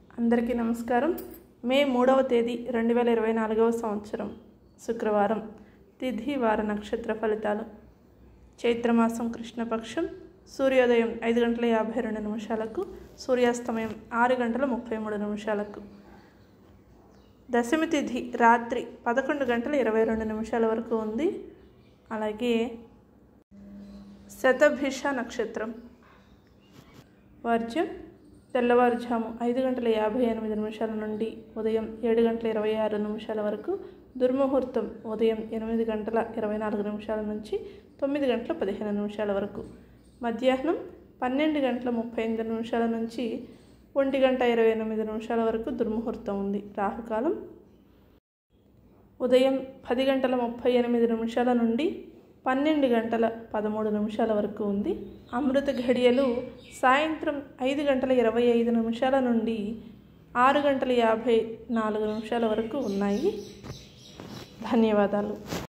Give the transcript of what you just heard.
అందరికీ నమస్కారం మే మూడవ తేదీ రెండు వేల ఇరవై నాలుగవ సంవత్సరం శుక్రవారం తిథి వార నక్షత్ర ఫలితాలు చైత్రమాసం కృష్ణపక్షం సూర్యోదయం ఐదు గంటల యాభై రెండు నిమిషాలకు సూర్యాస్తమయం ఆరు గంటల ముప్పై మూడు నిమిషాలకు దశమి తిథి రాత్రి పదకొండు గంటల ఇరవై రెండు నిమిషాల వరకు ఉంది అలాగే శతభిష నక్షత్రం వర్జ్యం తెల్లవారుజాము ఐదు గంటల యాభై ఎనిమిది నిమిషాల నుండి ఉదయం ఏడు గంటల ఇరవై ఆరు నిమిషాల వరకు దుర్ముహూర్తం ఉదయం ఎనిమిది గంటల ఇరవై నాలుగు నిమిషాల నుంచి తొమ్మిది గంటల పదిహేను నిమిషాల వరకు మధ్యాహ్నం పన్నెండు గంటల ముప్పై ఎనిమిది నిమిషాల నుంచి ఒంటి గంట ఇరవై ఎనిమిది నిమిషాల వరకు దుర్ముహూర్తం ఉంది రాహుకాలం ఉదయం పది గంటల ముప్పై ఎనిమిది నిమిషాల నుండి పన్నెండు గంటల పదమూడు నిమిషాల వరకు ఉంది అమృత ఘడియలు సాయంత్రం ఐదు గంటల ఇరవై ఐదు నిమిషాల నుండి ఆరు గంటల యాభై నాలుగు నిమిషాల వరకు ఉన్నాయి ధన్యవాదాలు